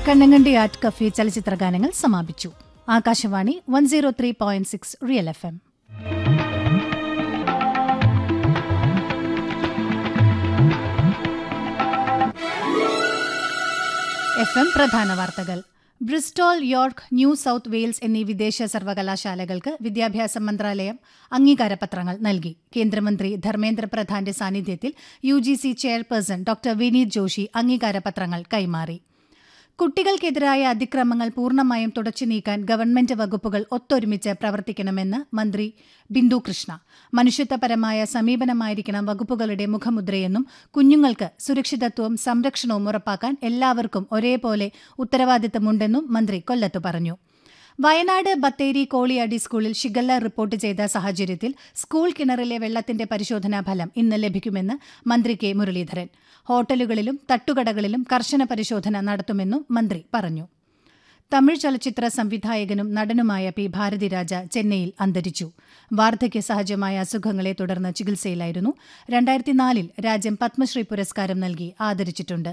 Kannankandi art cafe ചലച്ചിത്ര ഗാനങ്ങൾ സമാപിച്ചു Akashvani one zero three point six real F M F M പ്രധാന വാർത്തകൾ Bristol York New South Wales എന്നീ വിദേശ സർവകലാശാലകൾക്ക് വിദ്യാഭ്യാസ മന്ത്രാലയം അംഗീകാരപത്രങ്ങൾ നൽകി കേന്ദ്രമന്ത്രി ധർമ്മേന്ദ്ര പ്രധാന്റെ സാന്നിധ്യത്തിൽ U G C chairperson doctor Vineet Joshi അംഗീകാരപത്രങ്ങൾ കൈമാറി കുട്ടികൾക്കെതിരായ അതിക്രമങ്ങൾ പൂർണ്ണമായും തുടച്ചു നീക്കാൻ ഗവൺമെന്റ് വകുപ്പുകൾ ഒത്തൊരുമിച്ച് പ്രവർത്തിക്കണമെന്ന് മന്ത്രി ബിന്ദു കൃഷ്ണ മനുഷ്യത്വപരമായ സമീപനമായിരിക്കണം വകുപ്പുകളുടെ മുഖമുദ്രയെന്നും കുഞ്ഞുങ്ങൾക്ക് സുരക്ഷിതത്വവും സംരക്ഷണവും ഉറപ്പാക്കാൻ എല്ലാവർക്കും ഒരേപോലെ ഉത്തരവാദിത്തമുണ്ടെന്നും മന്ത്രി കൊല്ലത്ത് പറഞ്ഞു വയനാട് ബത്തേരി കോളിയാടി സ്കൂളിൽ ഷിഗല്ല റിപ്പോർട്ട് ചെയ്ത സാഹചര്യത്തിൽ സ്കൂൾ കിണറിലെ വെള്ളത്തിന്റെ പരിശോധനാ ഫലം ഇന്ന് ലഭിക്കുമെന്ന് മന്ത്രി കെ മുരളീധരൻ ഹോട്ടലുകളിലും തട്ടുകടകളിലും കർശന പരിശോധന നടത്തുമെന്നും മന്ത്രി പറഞ്ഞു തമിഴ് ചലച്ചിത്ര സംവിധായകനും നടനുമായ പി ഭാരതിരാജ ചെന്നൈയിൽ അന്തരിച്ചു വാർദ്ധക്യ സഹജമായ അസുഖങ്ങളെ തുടർന്ന് ചികിത്സയിലായിരുന്നു രണ്ടായിരത്തിനാലിൽ രാജ്യം പത്മശ്രീ പുരസ്കാരം നൽകി ആദരിച്ചിട്ടുണ്ട്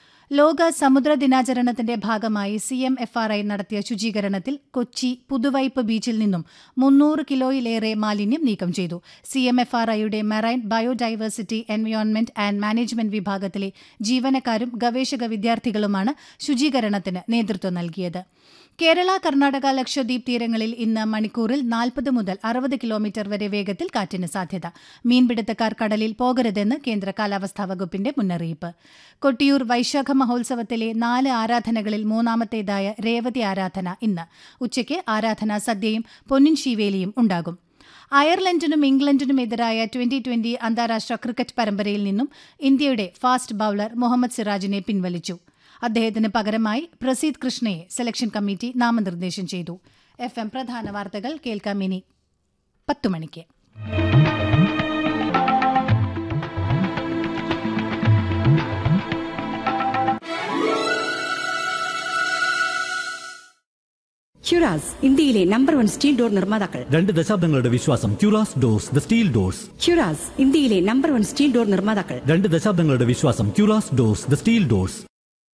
ലോക സമുദ്ര ദിനാചരണത്തിന്റെ ഭാഗമായി C M F R I നടത്തിയ ശുചീകരണത്തിൽ കൊച്ചി പുതുവൈപ്പ് ബീച്ചിൽ നിന്നും മുന്നൂറ് കിലോയിലേറെ മാലിന്യം നീക്കം ചെയ്തു സി എം എഫ് ആർ ഐയുടെ marine biodiversity environment and management വിഭാഗത്തിലെ ജീവനക്കാരും ഗവേഷക വിദ്യാർത്ഥികളുമാണ് ശുചീകരണത്തിന് നേതൃത്വം നൽകിയത് കേരള കർണാടക ലക്ഷദ്വീപ് തീരങ്ങളിൽ ഇന്ന് മണിക്കൂറിൽ നാൽപ്പത് മുതൽ അറുപത് കിലോമീറ്റർ വരെ വേഗത്തിൽ കാറ്റിന് സാധ്യത മീൻപിടുത്തക്കാർ കടലിൽ പോകരുതെന്ന് കേന്ദ്ര കാലാവസ്ഥാ വകുപ്പിന്റെ മുന്നറിയിപ്പ് കൊട്ടിയൂർ വൈശാഖ മഹോത്സവത്തിലെ നാല് ആരാധനകളിൽ മൂന്നാമത്തേതായ രേവതി ആരാധന ഇന്ന് ഉച്ചയ്ക്ക് ആരാധനാ സദ്യയും പൊന്നിൻ ശീവേലിയും ഉണ്ടാകും അയർലൻഡിനും ഇംഗ്ലണ്ടിനും എതിരായ ട്വന്റി ട്വന്റി അന്താരാഷ്ട്ര ക്രിക്കറ്റ് പരമ്പരയിൽ നിന്നും ഇന്ത്യയുടെ ഫാസ്റ്റ് ബൌളർ മുഹമ്മദ് സിറാജിനെ പിൻവലിച്ചു അദ്ദേഹത്തിന് പകരമായി പ്രസീദ് കൃഷ്ണയെ സെലക്ഷൻ കമ്മിറ്റി നാമനിർദ്ദേശം ചെയ്തു എഫ് എം പ്രധാന വാർത്തകൾ കേൾക്കാം ഇനി പത്തു മണിക്ക് ക്യുറാസ് ഇന്ത്യയിലെ നമ്പർ വൺ സ്റ്റീൽ ഡോർ നിർമ്മാതാക്കൾ രണ്ട് ദശാബ്ദങ്ങളുടെ വിശ്വാസം ക്യൂറാസ് ഡോർസ് ദ സ്റ്റീൽ ഡോർസ് ക്യുറാസ് ഇന്ത്യയിലെ നമ്പർ വൺ സ്റ്റീൽ ഡോർ നിർമ്മാതാക്കൾ രണ്ട് ദശാബ്ദങ്ങളുടെ വിശ്വാസം ക്യൂറാസ് ഡോർസ് ദ സ്റ്റീൽ ഡോർസ്